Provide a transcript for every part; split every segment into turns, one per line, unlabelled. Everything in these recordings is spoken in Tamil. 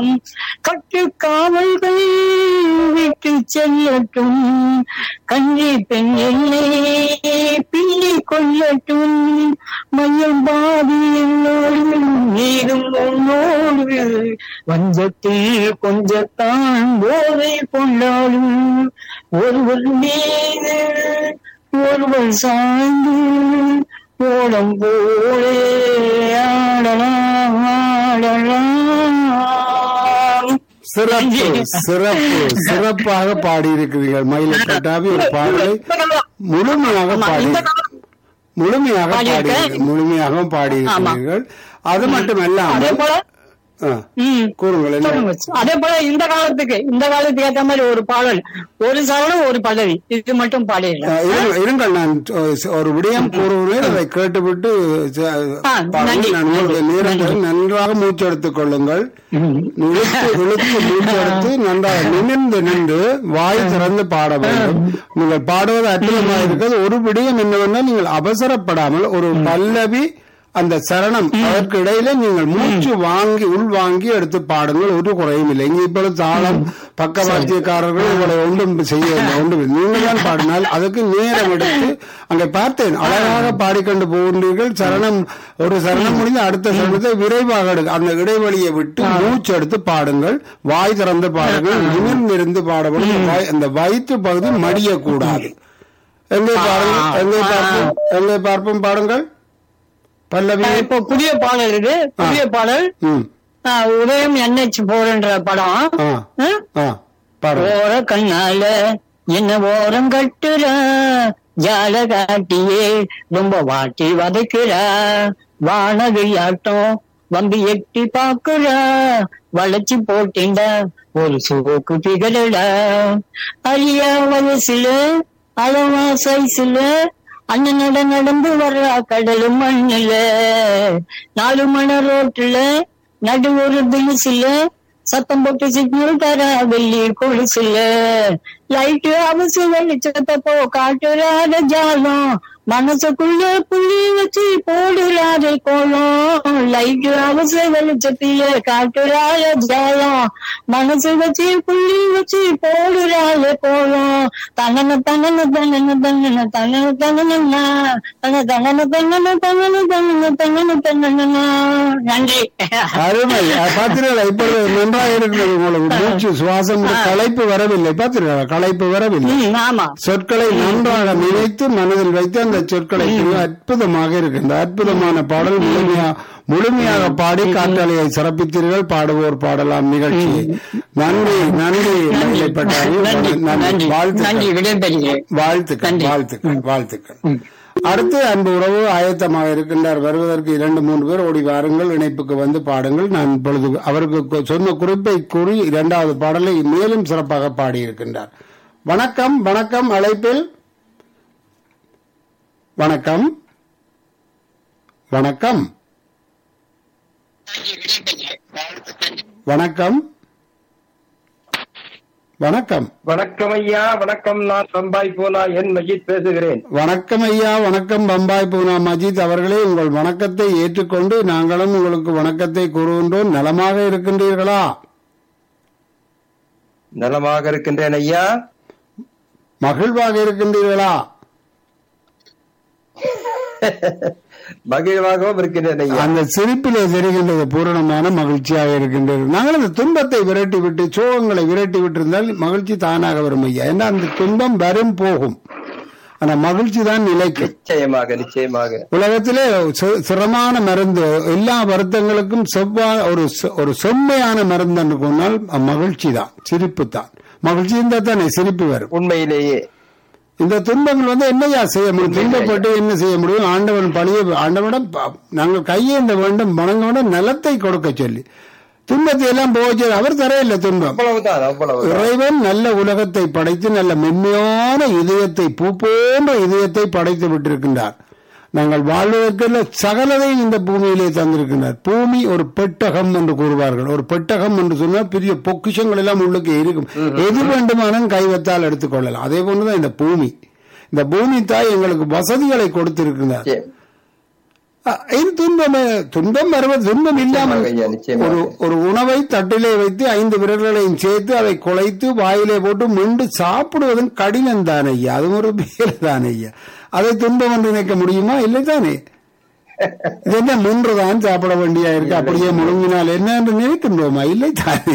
கட்டு காவல்கள் விட்டு செல்லட்டும் கண்ணி பெண் என்னை பிள்ளை கொள்ளட்டும் மையம் பாதி என்னோடு நீரும் உன்னோடு வஞ்சத்தில் கொஞ்சத்தான் போதை கொண்டாடும் ஒருவர் மீது ஒருவர் சாய்ந்து ஓடம் போலே ஆடலாம் ஆடலாம்
சிறப்பு சிறப்பு சிறப்பாக பாடியிருக்கிறீர்கள் மயிலை கட்டாவி ஒரு பாடலை முழுமையாக
ஆமா,
பாடி
இந்த காலம்
முழுமையாக
பாடியிருக்கேன்.
பாடி முழுமையாக பாடியிருக்கிறீர்கள் அது
அதே
மட்டுமல்லாமல்
போல
ஆ,
ம்
கூறுங்கள் என்ன
சொல்லுங்க. அதே போல இந்த காலத்துக்கு இந்த காலத்துக்கு ஏத்த மாதிரி ஒரு பாடல் ஒரு சரணம் ஒரு பதவி இது மட்டும்
ஆ,
பாடிடலாம்
இருங்கள், இருங்கள் நான் சொ- ஒரு விடயம் கூறுவேன் அதை கேட்டுவிட்டு ச-
ஆ,
பாருங்கள்.
நன்றி.
நான் உங்களுக்கு நேரத்தில் நன்றாக மூச்செடுத்துக் கொள்ளுங்கள் இழுத்து இழுத்து மூச்செடுத்து நன்றாக நிமிர்ந்து நின்று வாய் திறந்து பாட வேண்டும் நீங்கள் பாடுவது அற்புதமாக இருக்கிறது ஒரு விடயம் என்னவென்றால் நீங்கள் அவசரப்படாமல் ஒரு பல்லவி அந்த சரணம் அதற்கு இடையில நீங்கள் மூச்சு வாங்கி உள் வாங்கி எடுத்து பாடுங்கள் ஒரு குறையும் இல்லை இங்க இப்பொழுது தாளம் பக்கவாத்தியக்காரர்கள் உங்களை ஒன்றும் செய்ய ஒன்றும் நீங்கள் தான் பாடினால் அதுக்கு நேரம் எடுத்து அங்கே பார்த்தேன் அழகாக பாடிக்கொண்டு போகின்றீர்கள் சரணம் ஒரு சரணம் முடிந்து அடுத்த சரணத்தை விரைவாக எடுக்க அந்த இடைவெளியை விட்டு மூச்சு எடுத்து பாடுங்கள் வாய் திறந்து பாடுங்கள் நிமிர்ந்திருந்து பாடப்படும் வாய்- அந்த வயிற்று பகுதி மடியக்கூடாது எங்கே பாருங்கள் எங்கே பார்ப்போம் எங்கே பார்ப்போம் பாடுங்கள் பல்லவி
இப்போ புதிய பாடல் இருக்கு புதிய பாடல்
ம்
ஆ, உதயம் என்ஹெச் போர்ன்ற படம்
ஆ
ஆ?
ஆ பாருங்க
ஓர கண்ணால என்ன ஓரம் கட்டுற ஜால காட்டியே ரொம்ப வாட்டி வதைக்கிற வானகியாட்டம் வம்பி எட்டி பாக்குற வளைச்சு போட்டிண்ட ஒரு சோக்கு பிகழட அழியா வயசுல அளவா சைஸ்ல அண்ணனோட நடந்து வர்ற கடலு மண்ணுல நாலு மணி ரோட்டுல நடு ஒரு தினசுல சத்தம் போட்டு சிக்னல் தர வெள்ளி கொலுசுல லைட்டு அவசு வெளிச்சத்தை போ காட்டுறாத ஜாலம் மனசுக்குள்ள புள்ளி வச்சு போடுறாத கோலம் லைட்டு அவசு வெளிச்சத்தில காட்டுறாத ஜாலம் மனசு வச்சு புள்ளி வச்சு போடுறாத கோலம் தன்னன தன்னன தன்னன தன்னன தன்னன தன்னன தன தன்னன தன்னன தன்னன தன்னன தன்னன தன்னன நன்றி
அருமை அஹ், பார்த்தீர்களா இப்பொழுது நன்றாக இருக்கிறது உங்களுக்கு மூச்சு சுவாசம் களைப்பு வரவில்லை பார்த்தீர்களா களைப்பு வரவில்லை
ம், ஆமா
சொற்களை நன்றாக நினைத்து மனதில் வைத்து அந்த சொற்களை புரிய அற்புதமாக இருக்கின்ற அற்புதமான பாடல் முழுமையா முழுமையாக பாடி காற்றாலையை சிறப்பித்தீர்கள் பாடுவோர் பாடலாம் நிகழ்ச்சியை நன்றி நன்றி மயிலைப்பட்டாரி.
நன்றி நன்றி நன்றி
வாழ்த்துக்கள்
விடைபெறுகிறேன்
வாழ்த்துக்கள்
நன்றி.
வாழ்த்துக்கள் வாழ்த்துக்கள் அடுத்து அன்பு உறவு ஆயத்தமாக இருக்கின்றார் வருவதற்கு இரண்டு மூன்று பேர் ஓடி வாருங்கள் இணைப்புக்கு வந்து பாடுங்கள் நான் இப்பொழுது அவருக்கு கு- சொன்ன குறிப்பை கூறி இரண்டாவது பாடலை மேலும் சிறப்பாக பாடியிருக்கின்றார் வணக்கம் வணக்கம் அழைப்பில் வணக்கம் வணக்கம் வணக்கம் வணக்கம்
வணக்கம் ஐயா வணக்கம் நான் சம்பாய் போலா என் மஜித் பேசுகிறேன்
வணக்கம் ஐயா வணக்கம் பம்பாய் பூனா மஜித் அவர்களே உங்கள் வணக்கத்தை ஏற்றுக்கொண்டு நாங்களும் உங்களுக்கு வணக்கத்தை கூறுகின்றோம் நலமாக இருக்கின்றீர்களா
நலமாக இருக்கின்றேன் ஐயா
மகிழ்வாக இருக்கின்றீர்களா
மகிழ்வாகவும் இருக்கின்றேன் ஐயா
அந்த சிரிப்பிலே தெரிகின்றது பூரணமான மகிழ்ச்சியாக இருக்கின்றது நாங்கள் அந்த துன்பத்தை விரட்டி விட்டு சோகங்களை விரட்டி விட்டிருந்தால் மகிழ்ச்சி தானாக வரும் ஐயா ஏன்னா அந்த துன்பம் வரும் போகும் ஆனா மகிழ்ச்சி தான் நிலைக்கும்
நிச்சயமாக நிச்சயமாக
உலகத்திலே சி- சிரமமான மருந்து எல்லா வருத்தங்களுக்கும் செவ்வா ஒரு செ- ஒரு செம்மையான மருந்து என்று சொன்னால் மகிழ்ச்சி தான் சிரிப்பு தான் மகிழ்ச்சி இருந்தால் தானே சிரிப்பு வரும்
உண்மையிலேயே
இந்த துன்பங்கள் வந்து என்னையா செய்ய முடியும் துன்பப்பட்டு என்ன செய்ய முடியும் ஆண்டவன் பழிய ஆண்டவனிடம் ப- நாங்கள் கையேந்த வேண்டும் வணங்க வேண்டும் நிலத்தை கொடுக்க சொல்லி துன்பத்தை எல்லாம் போச்சு அவர் தரையில்லை துன்பம்
அவ்வளவுதான் அவ்வளவு
இறைவன் நல்ல உலகத்தை படைத்து நல்ல மென்மையான இதயத்தை பூ போன்ற இதயத்தை படைத்து விட்டிருக்கின்றார் நாங்கள் வாழ்வதற்குள்ள சகலதையும் இந்த பூமியிலே தந்திருக்கின்றார் பூமி ஒரு பெட்டகம் என்று கூறுவார்கள் ஒரு பெட்டகம் என்று சொன்னால் பெரிய பொக்கிஷங்கள் எல்லாம் உள்ளுக்கு இருக்கும் எது வேண்டுமானாலும் கைவத்தால் எடுத்துக்கொள்ளலாம் அதே போன்றுதான் இந்த பூமி இந்த பூமி தாய் எங்களுக்கு வசதிகளை கொடுத்திருக்கிறார்
நிச்சயம்.
அஹ், இது துன்பம் துன்பம் வருவது துன்பம் இல்லாமல்
நிச்சயமாக ஐயா, நிச்சயமாக.
ஒரு ஒரு உணவை தட்டிலே வைத்து ஐந்து விரல்களையும் சேர்த்து அதை குலைத்து வாயிலே போட்டு மிண்டு சாப்பிடுவதும் கடினம் தானே ஐயா அது ஒரு வேலை தானே ஐயா அதை துன்பம் என்று நினைக்க முடியுமா இல்லை தானே இது என்ன மூன்றுதான் சாப்பிட வேண்டியா இருக்கு அப்படியே முழுங்கினால் என்ன என்று நினைக்கின்றோமா இல்லை தானே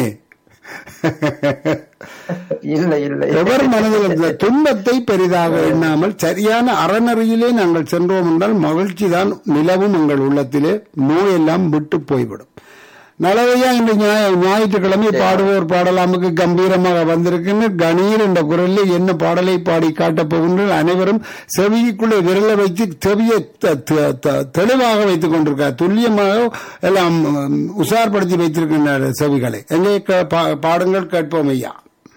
இல்லை இல்லை
எவர் மனதில் இந்த துன்பத்தை பெரிதாக எண்ணாமல் சரியான அறநெறியிலே நாங்கள் சென்றோம் என்றால் மகிழ்ச்சி தான் நிலவும் எங்கள் உள்ளத்திலே நோயெல்லாம் விட்டு போய்விடும் நலவையா இன்று ஞாய- ஞாயிற்றுக்கிழமை பாடுவோர் பாடலாமுக்கு கம்பீரமாக வந்திருக்கின்ற கணீர் என்ற குரலில் என்ன பாடலை பாடி காட்டப் போகின்ற அனைவரும் செவிக்குள்ளே விரலை வைத்து செவியை த- த- த- தெளிவாக வைத்துக் கொண்டிருக்கார் துல்லியமாக எல்லாம் உம், உஷார்படுத்தி வைத்திருக்கின்ற செவிகளை எங்கே க- பா- பாடுங்கள் கேட்போம் ஐயா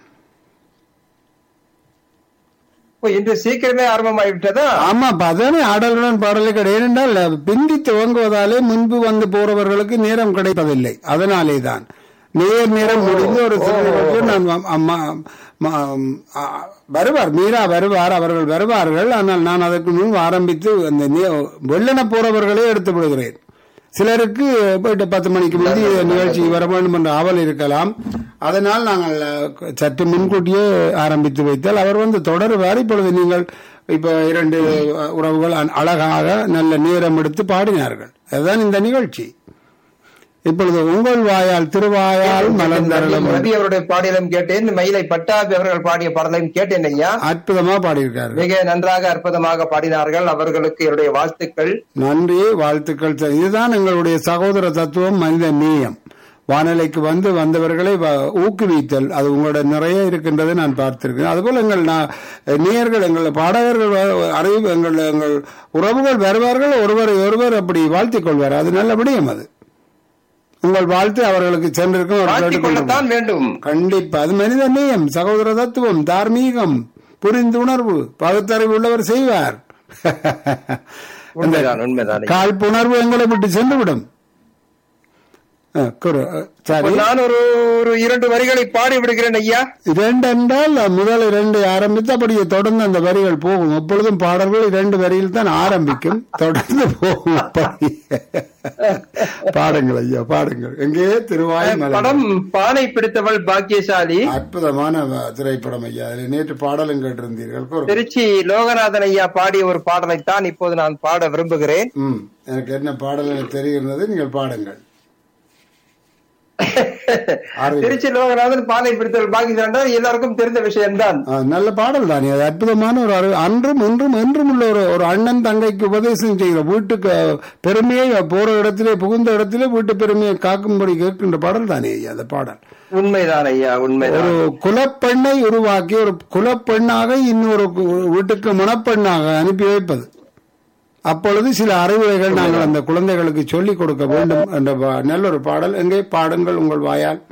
ஓ, இன்று சீக்கிரமே ஆரம்பமாகிவிட்டதா
ஆமா அப்ப அதானே ஆடலுடன் பாடலே கிடையாது ஏனென்றால் பிந்தி துவங்குவதாலே முன்பு வந்து போறவர்களுக்கு நேரம் கிடைப்பதில்லை அதனாலே தான் நேர் நேரம் முடிந்து ஒரு சில நிகழ்ச்சியில் நான் அம்- அம்மா ம- ஆ, வருவார் மீரா வருவார் அவர்கள் வருவார்கள் ஆனால் நான் அதற்கு முன் ஆரம்பித்து அந்த நே- வெள்ளன போறவர்களே எடுத்து விடுகிறேன் சிலருக்கு போயிட்டு பத்து மணிக்கு முந்தி நிகழ்ச்சி வர வேண்டும் என்ற ஆவல் இருக்கலாம் அதனால் நாங்கள் அஹ், சற்று முன்கூட்டியே ஆரம்பித்து வைத்தால் அவர் வந்து தொடருவார் இப்பொழுது நீங்கள் இப்ப இரண்டு அஹ், உறவுகள் அ- அழகாக நல்ல நேரம் எடுத்து பாடினார்கள் அதுதான் இந்த நிகழ்ச்சி இப்பொழுது உங்கள் வாயால் திருவாயால் மலர்ந்தரலும்
ரவி அவருடைய பாடலும் கேட்டேன் மயிலை பட்டாபி அவர்கள் பாடிய பாடலையும் கேட்டேன் ஐயா
அற்புதமா பாடியிருக்கார்கள்
மிக நன்றாக அற்புதமாக பாடினார்கள் அவர்களுக்கு என்னுடைய வாழ்த்துக்கள்
நன்றி வாழ்த்துக்கள் சார். இதுதான் எங்களுடைய சகோதர தத்துவம் மனித நேயம் வானிலைக்கு வந்து வந்தவர்களை வ- ஊக்குவித்தல் அது உங்களோட நிறைய இருக்கின்றதை நான் பார்த்திருக்கேன் அதுபோல் எங்கள் நா- நேயர்கள் எங்கள் பாடகர்கள் வ- அறிவு எங்கள் எங்கள் உறவுகள் வருவார்கள் ஒருவர் ஒருவர் அப்படி வாழ்த்திக் கொள்வார் அது நல்ல விடயம் அது உங்கள் வாழ்த்து அவர்களுக்கு சென்றிருக்கும் அவர்
வாழ்த்திக்
கேட்டுக்கொண்டிருப்பார்.
கொள்ளத்தான் வேண்டும்
கண்டிப்பா அது மனித நேயம் சகோதர தத்துவம் தார்மீகம் புரிந்துணர்வு பகுத்தறிவு உள்ளவர் செய்வார்
உண்மைதான் உண்மைதான் ஐயா.
காழ்ப்புணர்வு எங்களை விட்டு சென்றுவிடும் அஹ், குரு, அஹ், சரி
நான் ஒரு ஒரு இரண்டு வரிகளை பாடி விடுகிறேன் ஐயா
இரண்டு என்றால் முதல் இரண்டு ஆரம்பித்து அப்படியே தொடர்ந்து அந்த வரிகள் போகும் எப்பொழுதும் பாடல்கள் இரண்டு வரியில் தான் ஆரம்பிக்கும் தொடர்ந்து போகும் அப்படி. பாடுங்கள் ஐயா பாடுங்கள் எங்கே திருவாய் மலர்.
படம் பானை பிடித்தவள் பாக்கியசாலி
அற்புதமான வ- திரைப்படம் ஐயா அதில் நேற்று பாடலும் கேட்டிருந்தீர்கள் கூறு.
திருச்சி லோகநாதன் ஐயா பாடிய ஒரு பாடலைத்தான் இப்போது நான் பாட விரும்புகிறேன்
ம் எனக்கு என்ன பாடல் எனக்கு தெரிகிறது நீங்கள் பாடுங்கள் ஆறு-
திருச்சி லோகநாதன் பானை பிடித்தவள் பாக்கியசாலி எல்லாருக்கும் தெரிந்த விஷயம்தான்
ஆ, நல்ல பாடல் தானே அது அற்புதமான ஒரு அறிவு அன்றும் இன்றும் என்றும் உள்ள ஒரு ஒரு அண்ணன் தங்கைக்கு உபதேசம் செய்கிற வீட்டுக்கு அஹ், பெருமையை போற இடத்திலே புகுந்த இடத்திலே வீட்டு பெருமையை காக்கும்படி கேட்கின்ற பாடல் தானே ஐயா அந்த பாடல்
உண்மைதான் ஐயா உண்மைதான்
ஒரு குலப்பெண்ணை உருவாக்கி ஒரு குலப்பெண்ணாக இன்னொரு கு- வீட்டுக்கு மணப்பெண்ணாக அனுப்பி வைப்பது அப்பொழுது சில அறிவுரைகள் நாங்கள் அந்த குழந்தைகளுக்கு சொல்லிக் கொடுக்க வேண்டும் என்ற பா- நல்ல ஒரு பாடல் எங்கே பாடுங்கள் உங்கள் வாயால்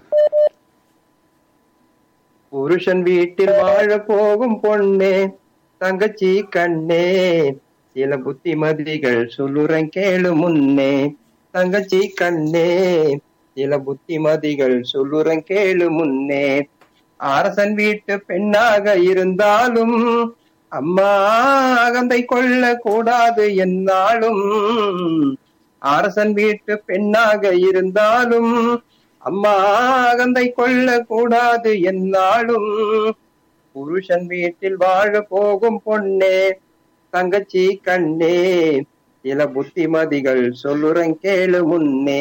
புருஷன் வீட்டில் வாழ போகும் பொண்ணே தங்கச்சி கண்ணே சில புத்திமதிகள் சொல்லுறேன் கேளு முன்னே தங்கச்சி கண்ணே சில புத்திமதிகள் சொல்லுறேன் கேளு முன்னே அரசன் வீட்டு பெண்ணாக இருந்தாலும் அம்மா அகந்தை கொள்ள கூடாது என்னாலும் அரசன் வீட்டு பெண்ணாக இருந்தாலும் அம்மா அகந்தை கொள்ள கூடாது என்னாலும் புருஷன் வீட்டில் வாழ போகும் பொண்ணே தங்கச்சி கண்ணே சில புத்திமதிகள் சொல்லுறேன் கேளு முன்னே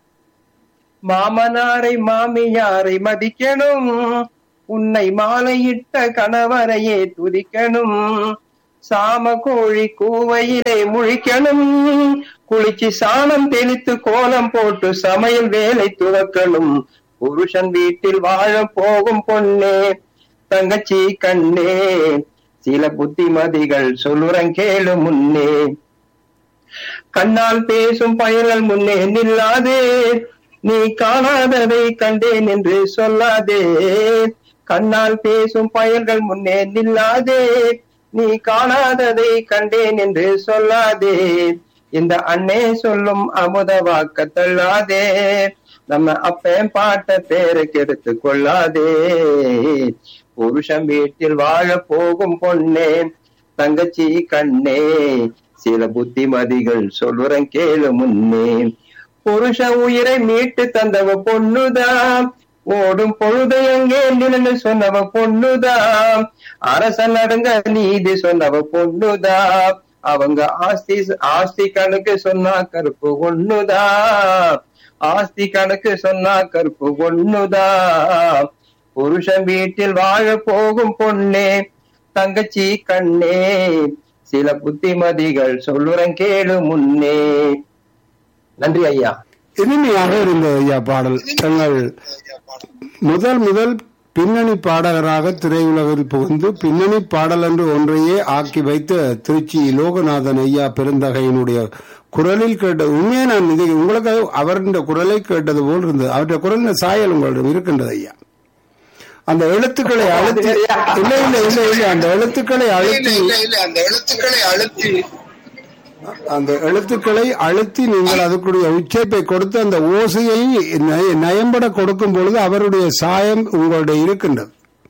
மாமனாரை மாமியாரை மதிக்கணும் உன்னை மாலையிட்ட கணவரையே துதிக்கணும் சாம கோழி கூவையிலே முழிக்கணும் குளிச்சு சாணம் தெளித்து கோலம் போட்டு சமையல் வேலை துவக்கணும் புருஷன் வீட்டில் வாழ போகும் பொண்ணே தங்கச்சி கண்ணே சில புத்திமதிகள் சொல்லுறேன் கேளு முன்னே கண்ணால் பேசும் பயல்கள் முன்னே நில்லாதே நீ காணாததை கண்டேன் என்று சொல்லாதே கண்ணால் பேசும் பயல்கள் முன்னே நில்லாதே நீ காணாததை கண்டேன் என்று சொல்லாதே இந்த அண்ணே சொல்லும் அமுத வாக்க தள்ளாதே நம்ம அப்பன் பாட்ட பேரை கெடுத்து கொள்ளாதே புருஷன் வீட்டில் வாழ போகும் பொண்ணே தங்கச்சி கண்ணே சில புத்திமதிகள் சொல்றேன் கேளு முன்னே புருஷ உயிரை மீட்டு தந்தவ பொண்ணுதான் ஓடும் பொழுது எங்கே நின்னு சொன்னவ பொண்ணுதான் அரசன் நடுங்க நீதி சொன்னவ பொண்ணுதான் அவங்க ஆஸ்தி ஆஸ்தி கணக்கு சொன்னா கருப்பு ஒண்ணுதான் ஆஸ்தி கணக்கு சொன்னா கருப்பு ஒண்ணுதான் புருஷன் வீட்டில் வாழ போகும் பொண்ணே தங்கச்சி கண்ணே சில புத்திமதிகள் சொல்லுறேன் கேளு முன்னே நன்றி ஐயா
இனிமையாக இருந்தது ஐயா பாடல் எங்கள் முதல் முதல் பின்னணி பாடகராக திரையுலகில் புகுந்து பின்னணி பாடல் என்று ஒன்றையே ஆக்கி வைத்த திருச்சி லோகநாதன் ஐயா பெருந்தகையினுடைய குரலில் கேட்ட உண்மையை நான் இது உங்களுக்கு அவருடைய குரலை கேட்டது போல் இருந்தது அவருடைய குரலின் சாயல் உங்களிடம் இருக்கின்றது ஐயா அந்த எழுத்துக்களை அழுத்தி இல்லை இல்லை இல்லை இல்லை அந்த எழுத்துக்களை அழுத்தி
அந்த எழுத்துக்களை அழுத்தி
அந்த எழுத்துக்களை அழுத்தி நீங்கள் அதுக்குரிய உச்சரிப்பை கொடுத்து அந்த ஓசையை நய- நயம்பட கொடுக்கும் பொழுது அவருடைய சாயம் உங்களுடைய இருக்கின்றது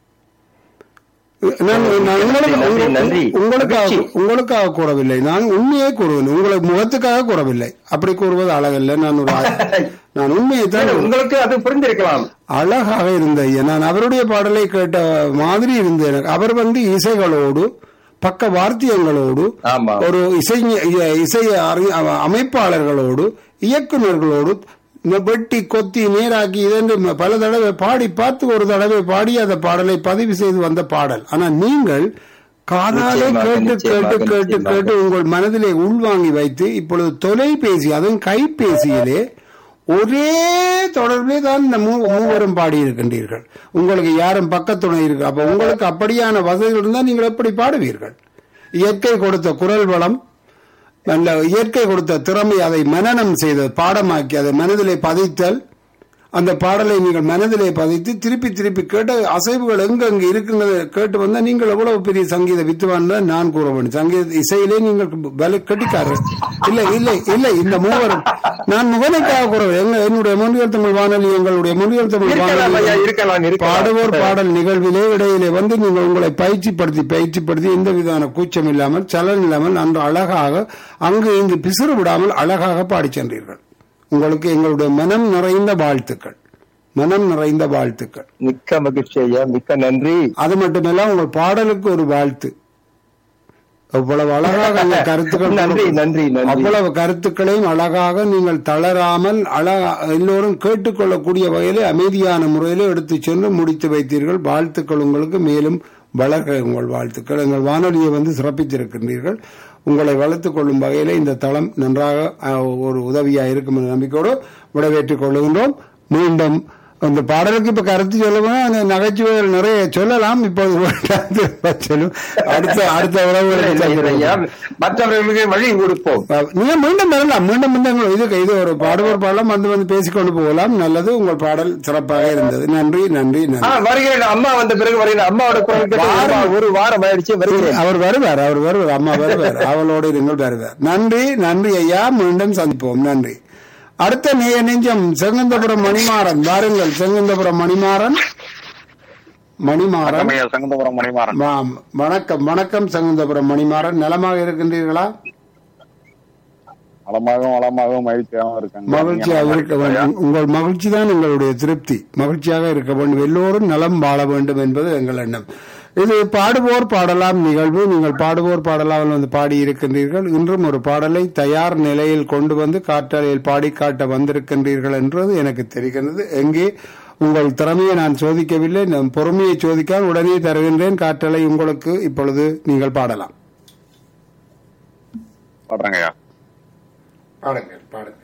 நான் நான் உங்களுக்கு-
நன்றி, நன்றி.
உங்களுக்காக உங்களுக்காக கூறவில்லை நான் உண்மையை கூறுவேன் உங்களுக்கு முகத்துக்காக கூறவில்லை அப்படி கூறுவது அழகல்ல நான் ஒரு ஆ- நான் உண்மையை தான்
உங்களுக்கு அது புரிந்திருக்கலாம்
அழகாக இருந்த ஐயா நான் அவருடைய பாடலை கேட்ட மாதிரி இருந்தது எனக்கு அவர் வந்து இசைகளோடு பக்க வார்த்தியங்களோடு
ஆமா.
ஒரு இசை இசை அறி- அமைப்பாளர்களோடு இயக்குனர்களோடு இந்த வெட்டி கொத்தி நேராக்கி இதென்று ம- பல தடவை பாடி பார்த்து ஒரு தடவை பாடி அந்த பாடலை பதிவு செய்து வந்த பாடல் ஆனா நீங்கள் காதாலே
நிச்சயமாக,
கேட்டு
நிச்சயமாக,
கேட்டு கேட்டு
நிச்சயமாக.
கேட்டு உங்கள் மனதிலே உள்வாங்கி வைத்து இப்பொழுது தொலைபேசி அதுவும் கைபேசியிலே ஒரே தொடர்பிலே தான் இந்த மூ- மூவரும் பாடி இருக்கின்றீர்கள் உங்களுக்கு யாரும் பக்கத்துணை இருக்கு அப்ப உங்களுக்கு அப்படியான வசதிகள் இருந்தால் நீங்கள் எப்படி பாடுவீர்கள் இயற்கை கொடுத்த குரல் வளம் நல்ல இயற்கை கொடுத்த திறமை அதை மனனம் செய்த பாடமாக்கி அதை மனதிலே பதித்தல் அந்த பாடலை நீங்கள் மனதிலே பதித்து திருப்பி திருப்பி கேட்ட அசைவுகள் எங்கெங்க இருக்கின்றது கேட்டு வந்தா நீங்கள் எவ்வளவு பெரிய சங்கீத வித்துவான் தான் நான் கூற வேண்டும் சங்கீத இசையிலே நீங்கள் பல கட்டிக்காரர் இல்லை இல்லை இல்லை இந்த மூவரும் நான் முகனைக்காக கூறவில்லை எங்க என்னுடைய முன்னியல் தமிழ் வானொலி எங்களுடைய முன்னியல் தமிழ்
இருக்கலாம் ஐயா
வானொலி
இருக்கலாம் இருக்கலாம்
பாடுவோர் பாடல் நிகழ்விலே இடையிலே வந்து நீங்கள் உங்களை பயிற்சிப்படுத்தி பயிற்சிப்படுத்தி எந்த விதமான கூச்சம் இல்லாமல் சலன் இல்லாமல் அன்று அழகாக அங்கு இங்கு பிசுறு விடாமல் அழகாக பாடிச் சென்றீர்கள் உங்களுக்கு எங்களுடைய மனம் நிறைந்த வாழ்த்துக்கள் மனம் நிறைந்த வாழ்த்துக்கள்
மிக்க மகிழ்ச்சி ஐயா மிக்க நன்றி
அது மட்டுமல்ல உங்கள் பாடலுக்கு ஒரு வாழ்த்து அவ்வளவு அழகாக அந்த கருத்துக்கள்
நன்றி நன்றி நன்றி
அவ்வளவு கருத்துக்களையும் அழகாக நீங்கள் தளராமல் அழகா எல்லோரும் கேட்டுக்கொள்ளக்கூடிய வகையிலே அமைதியான முறையிலே எடுத்துச் சென்று முடித்து வைத்தீர்கள் வாழ்த்துக்கள் உங்களுக்கு மேலும் வளர்க உங்கள் வாழ்த்துக்கள் எங்கள் வானொலியை வந்து சிறப்பித்திருக்கின்றீர்கள் உங்களை வளர்த்துக் கொள்ளும் வகையிலே இந்த தளம் நன்றாக அஹ், ஒரு உதவியாக இருக்கும் என்ற நம்பிக்கையோடு விடைபெற்றுக் கொள்ளுகின்றோம் மீண்டும் அந்த பாடலுக்கு இப்ப கருத்து சொல்லணும் அந்த நகைச்சுவைகள் நிறைய சொல்லலாம் இப்போது சொல்லும் அடுத்த அடுத்த
இல்லை,
உறவுகளுக்கு
இல்லை, ஐயா மற்றவர்களுக்கு வழி கொடுப்போம்
நீங்க மீண்டும் வரலாம் மீண்டும் மீண்டும் இது இது ஒரு பாடுவோர் பாடலாம் வந்து வந்து பேசிக்கொண்டு போகலாம் நல்லது உங்கள் பாடல் சிறப்பாக இருந்தது நன்றி நன்றி
ஆ,
நன்றி
வருகிறேன் அம்மா வந்த பிறகு வருகிறேன் அம்மாவோட குரல் கேட்டு ஒரு வா- ஒரு வாரம் ஆயிடுச்சு வருகிறேன்
அவர் வருவார் அவர் வருவார் அம்மா வருவார் அவளோடு நீங்கள் வருவார் நன்றி நன்றி ஐயா மீண்டும் சந்திப்போம் நன்றி அடுத்த நேய நெஞ்சம் செங்கந்தபுரம் மணிமாறன் வாருங்கள் செங்கந்தபுரம் மணிமாறன் மணிமாறன்
ஐயா சங்கந்தபுரம் மணிமாறன்
ஆம். வணக்கம் வணக்கம் செங்கந்தபுரம் மணிமாறன் நலமாக இருக்கின்றீர்களா
வளமாகவும் வளமாகவும் மகிழ்ச்சியாகவும் இருக்காங்க
மகிழ்ச்சியாக இருக்க வேண்டும் உங்கள் மகிழ்ச்சி தான் எங்களுடைய திருப்தி மகிழ்ச்சியாக இருக்க வேண்டும் எல்லோரும் நலம் வாழ வேண்டும் என்பது எங்கள் எண்ணம் இது பாடுவோர் பாடலாம் நிகழ்வு நீங்கள் பாடுவோர் பாடலாம் வந்து பாடி இருக்கின்றீர்கள் இன்றும் ஒரு பாடலை தயார் நிலையில் கொண்டு வந்து காற்றலையில் பாடி காட்ட வந்திருக்கின்றீர்கள் என்றது எனக்கு தெரிகிறது எங்கே உங்கள் திறமையை நான் சோதிக்கவில்லை நான் பொறுமையை சோதிக்கால் உடனே தருகின்றேன் காற்றலை உங்களுக்கு இப்பொழுது நீங்கள் பாடலாம்
பாடுறாங்க ஐயா
பாடுங்கள் பாடுங்கள்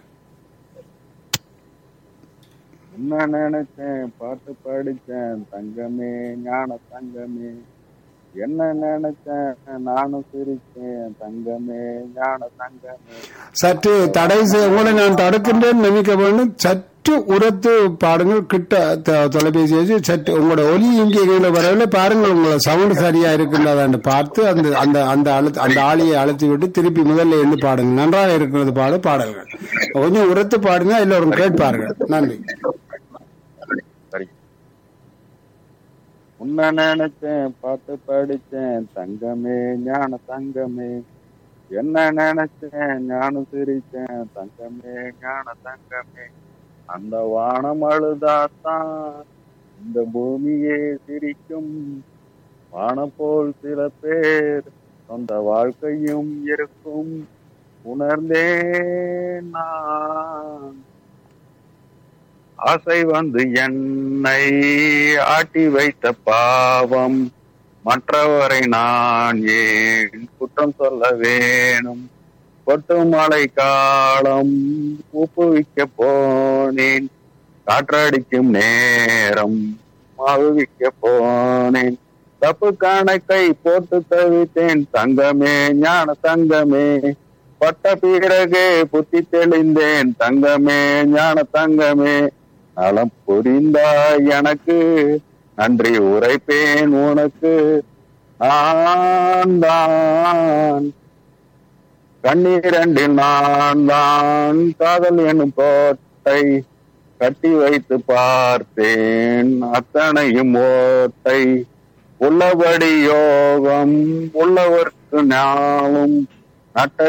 என்ன நினைச்சேன் பாட்டு படிச்சேன் தங்கமே ஞான தங்கமே என்ன நினைச்சேன் நானும் சிரிச்சேன் தங்கமே ஞான தங்கமே
சற்று தடை செய்ய உங்களை நான் தடுக்கின்றேன் நினைக்க வேண்டும் சற்று உரத்து பாடுங்கள் கிட்ட த- தொலைபேசி வச்சு சற்று உங்களோட ஒலி இங்கே கீழே வரவில்லை பாருங்கள் உங்களோட சவுண்ட் சரியா இருக்கின்றதான்னு பார்த்து அந்த அந்த அந்த அழுத்த அந்த ஆளியை அழுத்தி விட்டு திருப்பி முதல்ல எண்ணி பாடுங்கள் நன்றாக இருக்கிறது பாடு பாடல்கள் கொஞ்சம் உரத்து பாடுங்க எல்லோரும் கேட்பார்கள் நன்றி
சரி உன்ன நினைச்சேன் பாட்டு படிச்சேன் தங்கமே ஞான தங்கமே என்ன நினைச்சேன் ஞானம் சிரிச்சேன் தங்கமே ஞான தங்கமே அந்த வானம் அழுதாத்தான் இந்த பூமியே சிரிக்கும் வானம் போல் சில பேர் சொந்த வாழ்க்கையும் இருக்கும் உணர்ந்தேன் நான் ஆசை வந்து என்னை ஆட்டி வைத்த பாவம் மற்றவரை நான் ஏன் குற்றம் சொல்ல வேணும் கொட்டு மழை காலம் ஊப்புவிக்க போனேன் காற்றடிக்கும் நேரம் மாவுவிக்க போனேன் தப்பு கணக்கை போட்டு தவித்தேன் தங்கமே ஞான தங்கமே பட்ட பிறகு புத்தி தெளிந்தேன் தங்கமே ஞான தங்கமே நலம் புரிந்தாய் எனக்கு நன்றி உரைப்பேன் உனக்கு நான் தான் கண்ணீரண்டில் நான் தான் காதல் என்னும் கோட்டை கட்டி வைத்து பார்த்தேன் அத்தனையும் ஓட்டை உள்ளபடி யோகம் உள்ளவர்க்கு ஞானம் நட்ட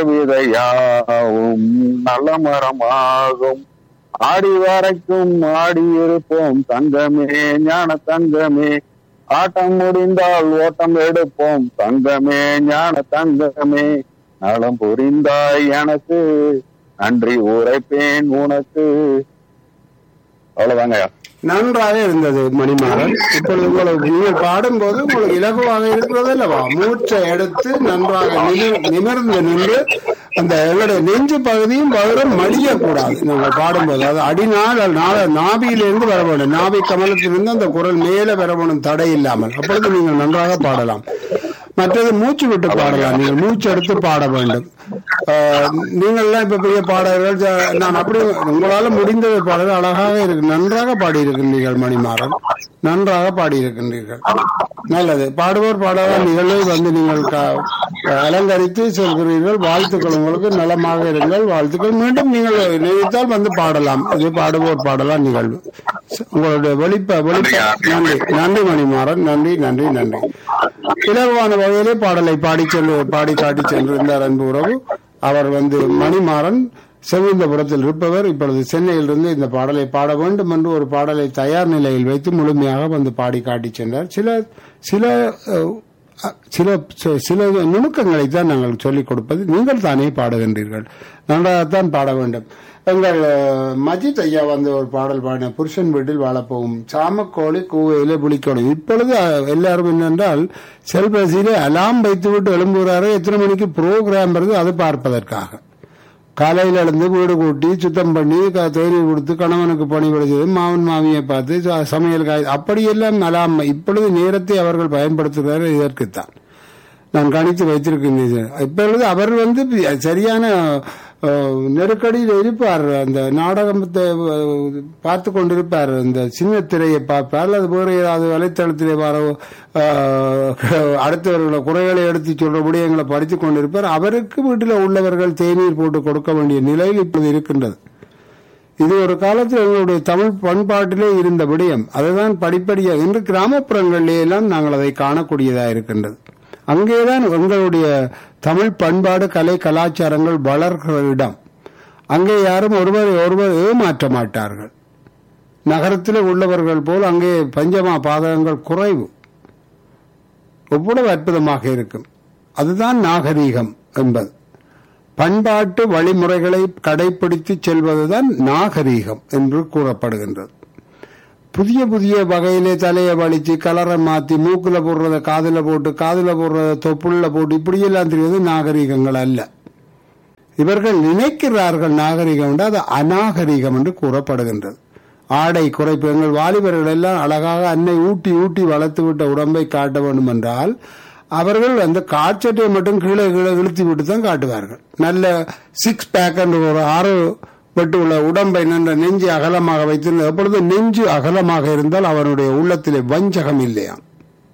விதையாவும் நல்ல மரமாகும் ஆடி வரைக்கும் ஆடி இருப்போம் தங்கமே ஞான தங்கமே ஆட்டம் முடிந்தால் ஓட்டம் எடுப்போம் தங்கமே ஞான தங்கமே நலம் புரிந்தாய் எனக்கு நன்றி உரைப்பேன் உனக்கு அவ்வளவுதாங்கய்யா
நன்றாக இருந்தது மணிமாறன் இப்பொழுது உங்களுக்கு நீங்கள் பாடும்போது உங்களுக்கு இலகுவாக இருக்கிறது அல்லவா மூச்சை எடுத்து நன்றாக நிமிர்- நிமிர்ந்து நின்று அந்த எங்களுடைய நெஞ்சு பகுதியும் பகுதியும் மடியக்கூடாது நாங்கள் பாடும்போது அது அடிநாள் நாள நாபியிலிருந்து வர வேண்டும் நாபி கமலத்திலிருந்து அந்த குரல் மேலே வர வேண்டும் தடை இல்லாமல் அப்பொழுது நீங்கள் நன்றாக பாடலாம் மற்றது மூச்சு விட்டு பாடலாம் நீங்கள் மூச்சு எடுத்து பாட வேண்டும் ஆஹ், நீங்கள்லாம் இப்ப பெரிய பாடகர்கள் ஜ- நான் அப்படி உங்களால முடிந்ததை பாடல் அழகாக இருக்கு நன்றாக பாடியிருக்கின்றீர்கள் மணிமாறன் நன்றாக பாடியிருக்கின்றீர்கள் நல்லது பாடுவோர் பாடலாம் நிகழ்வை வந்து நீங்கள் க- அலங்கரித்து செல்கிறீர்கள் வாழ்த்துக்கள் உங்களுக்கு நலமாக இருங்கள் வாழ்த்துக்கள் மீண்டும் நீங்கள் நினைத்தால் வந்து பாடலாம் இது பாடுவோர் பாடலாம் நிகழ்வு உங்களுடைய வெளிப்ப வெளிப்ப நன்றி நன்றி மணிமாறன் நன்றி நன்றி நன்றி இலகுவான வகையிலே பாடலை பாடி சென்று பாடி காட்டி சென்றிருந்தார் அன்பு உறவு அவர் வந்து மணிமாறன் செவிந்தபுரத்தில் இருப்பவர் இப்பொழுது சென்னையிலிருந்து இந்த பாடலை பாட வேண்டும் என்று ஒரு பாடலை தயார் நிலையில் வைத்து முழுமையாக வந்து பாடி காட்டி சென்றார் சில சில அஹ், அஹ், சில சில- சில நுணுக்கங்களை தான் நாங்கள் சொல்லிக் கொடுப்பது நீங்கள் தானே பாடுகின்றீர்கள் நன்றாகத்தான் பாட வேண்டும் எங்கள் அஹ், மஜித் ஐயா வந்து ஒரு பாடல் பாடின புருஷன் வீட்டில் வாழப்போகும் சாமக்கோழி கூவையிலே புலிக்கோழி இப்பொழுது அஹ், எல்லாரும் என்னென்றால் செல்பேசியிலே அலாம் வைத்துவிட்டு எழும்புகிறாரு எத்தனை மணிக்கு ப்ரோக்ராம் வருது அது பார்ப்பதற்காக காலையில் எழுந்து வீடு கூட்டி சுத்தம் பண்ணி க- தேநீர் கொடுத்து கணவனுக்கு பணிபடுத்தது மாமன் மாமியை பார்த்து ச- சமையல் காய் அப்படியெல்லாம் அலாம் இப்பொழுது நேரத்தை அவர்கள் பயன்படுத்துகிறார் இதற்குத்தான் நான் கணித்து வைத்திருக்கின்றேன் இப்பொழுது அவர் வந்து சரியான அஹ், நெருக்கடியில் இருப்பார் அந்த நாடகத்தை அஹ், பார்த்து கொண்டிருப்பார் இந்த சின்ன திரையை பார்ப்பார் அல்லது வேறு ஏதாவது வலைத்தளத்திலே வர அஹ், அடுத்தவர்கள குறைகளை எடுத்து சொல்றபடி எங்களை படித்துக் கொண்டிருப்பார் அவருக்கு வீட்டில் உள்ளவர்கள் தேநீர் போட்டு கொடுக்க வேண்டிய நிலையில் இப்பொழுது இருக்கின்றது இது ஒரு காலத்தில் எங்களுடைய தமிழ் பண்பாட்டிலே இருந்த விடயம் அதுதான் படிப்படியாக இன்று கிராமப்புறங்களிலே எல்லாம் நாங்கள் அதை காணக்கூடியதாக இருக்கின்றது அங்கேதான் எங்களுடைய தமிழ் பண்பாடு கலை கலாச்சாரங்கள் வளர்கிற இடம் அங்கே யாரும் ஒருவர் ஒருவர் ஏமாற்ற மாட்டார்கள் நகரத்தில் உள்ளவர்கள் போல் அங்கே பஞ்சமா பாதகங்கள் குறைவு எவ்வளவு அற்புதமாக இருக்கும் அதுதான் நாகரீகம் என்பது பண்பாட்டு வழிமுறைகளை கடைபிடித்து செல்வதுதான் நாகரீகம் என்று கூறப்படுகின்றது புதிய புதிய வகையிலே தலையை வலிச்சு கலரை மாத்தி மூக்குல போடுறத காதுல போட்டு காதுல போடுறத தொப்புள்ள போட்டு இப்படியெல்லாம் தெரிவது நாகரீகங்கள் அல்ல இவர்கள் நினைக்கிறார்கள் நாகரிகம் என்று அது அநாகரிகம் என்று கூறப்படுகின்றது ஆடை குறைப்பு எங்கள் வாலிபர்கள் எல்லாம் அழகாக அன்னை ஊட்டி ஊட்டி வளர்த்து விட்ட உடம்பை காட்ட வேண்டும் என்றால் அவர்கள் அந்த காட்சட்டை மட்டும் கீழே கீழே இழுத்து விட்டு தான் காட்டுவார்கள் நல்ல சிக்ஸ் பேக் என்ற ஒரு ஆறு வெட்டு உள்ள உடம்பை நல்ல நெஞ்சு அகலமாக வைத்திருந்த எப்பொழுது நெஞ்சு அகலமாக இருந்தால் அவனுடைய உள்ளத்திலே வஞ்சகம் இல்லையாம்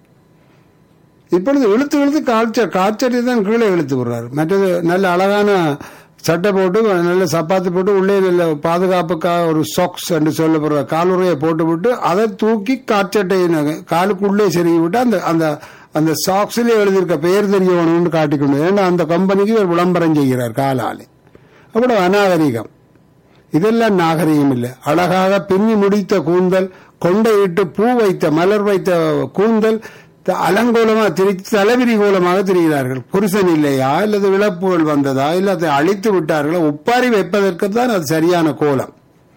இப்பொழுது இழுத்து இழுத்து காய்ச்ச காய்ச்சலை தான் கீழே இழுத்து விடுறாரு மற்றது நல்ல அழகான சட்டை போட்டு நல்ல சப்பாத்து போட்டு உள்ளே நல்ல பாதுகாப்புக்காக ஒரு சாக்ஸ் என்று சொல்லப்படுற காலுறையை போட்டு விட்டு அதை தூக்கி காற்சட்டை காலுக்குள்ளே செருகி விட்டு அந்த அந்த அந்த சாக்ஸிலே எழுதியிருக்க பெயர் தெரியணும்னு காட்டிக்கொண்டு ஏன்னா அந்த கம்பெனிக்கு ஒரு விளம்பரம் செய்கிறார் காலாலே அவ்வளவு அநாகரிகம் இதெல்லாம் நாகரிகம் இல்லை அழகாக பின்னி முடித்த கூந்தல் கொண்டையிட்டு பூ வைத்த மலர் வைத்த கூந்தல் த- அலங்கோலமா திரி தலைவிரி கோலமாக திரிகிறார்கள் புருஷன் இல்லையா அல்லது இழப்புகள் வந்ததா இல்ல அதை அழித்து விட்டார்களா ஒப்பாரி வைப்பதற்கு தான் அது சரியான கோலம்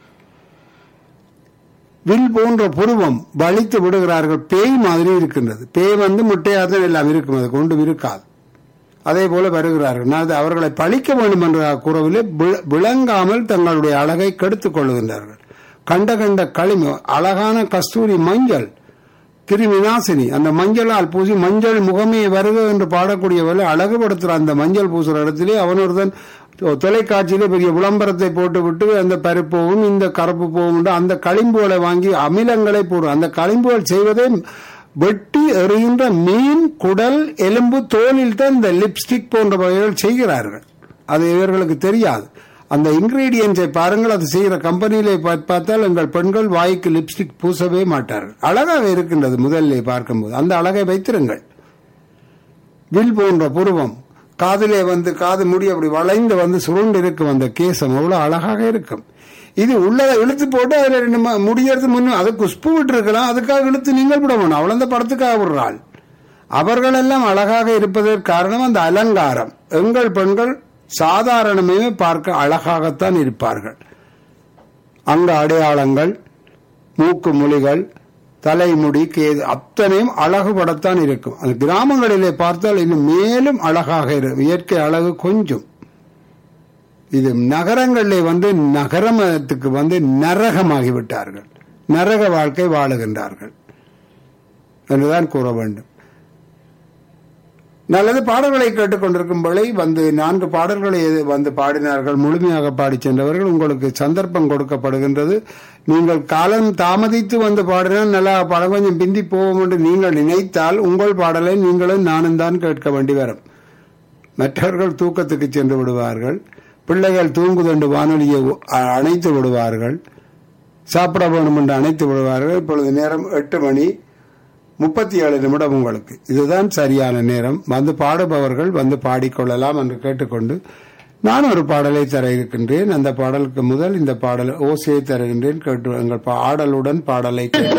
வில் போன்ற புருவம் வலித்து விடுகிறார்கள் பேய் மாதிரி இருக்கின்றது பேய் வந்து முட்டையாதான் எல்லாம் இருக்கும் அது கொண்டு இருக்காது அதே போல வருகிறார்கள் நான் அது அவர்களை பழிக்க வேண்டும் என்ற கூறவில்லை வி- விளங்காமல் தங்களுடைய அழகை கெடுத்துக் கொள்ளுகின்றார்கள் கண்ட கண்ட களிம அழகான கஸ்தூரி மஞ்சள் கிருமி நாசினி அந்த மஞ்சளால் பூசி மஞ்சள் முகமே வருக என்று பாடக்கூடியவர்கள் அழகுபடுத்துற அந்த மஞ்சள் பூசுற இடத்திலே அவன் ஒருத்தன் தொ- தொலைக்காட்சியிலே பெரிய விளம்பரத்தை போட்டு விட்டு அந்த பருப்பவும் இந்த கருப்பு போவும் என்று அந்த களிம்புகளை வாங்கி அமிலங்களை போடும் அந்த களிம்புகள் செய்வதே வெட்டி எறிகின்ற மீன் குடல் எலும்பு தோலில் தான் இந்த லிப்ஸ்டிக் போன்ற வகைகள் செய்கிறார்கள் அது இவர்களுக்கு தெரியாது அந்த இன்கிரீடியன்ஸை பாருங்கள் அது செய்கிற கம்பெனியிலே பா- பார்த்தால் எங்கள் பெண்கள் வாய்க்கு லிப்ஸ்டிக் பூசவே மாட்டார்கள் அழகாக இருக்கின்றது முதலிலே பார்க்கும்போது அந்த அழகை வைத்திருங்கள் வில் போன்ற புருவம் காதிலே வந்து காது முடி அப்படி வளைந்து வந்து சுருண்டு இருக்கும் அந்த கேசம் அவ்வளவு அழகாக இருக்கும் இது உள்ளதை இழுத்து போட்டு அதுல ரெண்டு ம- முடியறது முன்னும் அதை குஷ்பு விட்டு இருக்கலாம் அதுக்காக இழுத்து நீங்கள் விட வேணும் அவ்வளவு அந்த படத்துக்காக விடுறாள் அவர்கள் எல்லாம் அழகாக இருப்பதற்கு காரணம் அந்த அலங்காரம் எங்கள் பெண்கள் சாதாரணமே பார்க்க அழகாகத்தான் இருப்பார்கள் அங்க அடையாளங்கள் மூக்கு மொழிகள் தலைமுடி கேது அத்தனையும் அழகுபடத்தான் இருக்கும் அது கிராமங்களிலே பார்த்தால் இன்னும் மேலும் அழகாக இருக்கும் இயற்கை அழகு கொஞ்சம் இது நகரங்களிலே வந்து நகரமத்துக்கு வந்து நரகமாகி விட்டார்கள் நரக வாழ்க்கை வாழுகின்றார்கள் என்றுதான் கூற வேண்டும் நல்லது பாடல்களை கேட்டுக்கொண்டிருக்கும் வேளை வந்து நான்கு பாடல்களை எது- வந்து பாடினார்கள் முழுமையாக பாடி சென்றவர்கள் உங்களுக்கு சந்தர்ப்பம் கொடுக்கப்படுகின்றது நீங்கள் காலம் தாமதித்து வந்து பாடினால் நல்லா பாடம் கொஞ்சம் பிந்தி போவோம் என்று நீங்கள் நினைத்தால் உங்கள் பாடலை நீங்களும் நானும் தான் கேட்க வேண்டி வரும் மற்றவர்கள் தூக்கத்துக்கு சென்று விடுவார்கள் பிள்ளைகள் தூங்குதண்டு வானொலியை உ- அ- அணைத்து விடுவார்கள் சாப்பிட வேணும் என்று அணைத்து விடுவார்கள் இப்பொழுது நேரம் எட்டு மணி முப்பத்தி ஏழு நிமிடம் உங்களுக்கு இதுதான் சரியான நேரம் வந்து பாடுபவர்கள் வந்து பாடிக்கொள்ளலாம் என்று கேட்டுக்கொண்டு நான் ஒரு பாடலை தர இருக்கின்றேன் அந்த பாடலுக்கு முதல் இந்த பாடல் ஓசையை தருகின்றேன் கேட்டு எங்கள் பாடலுடன் பாடலை கேட்டு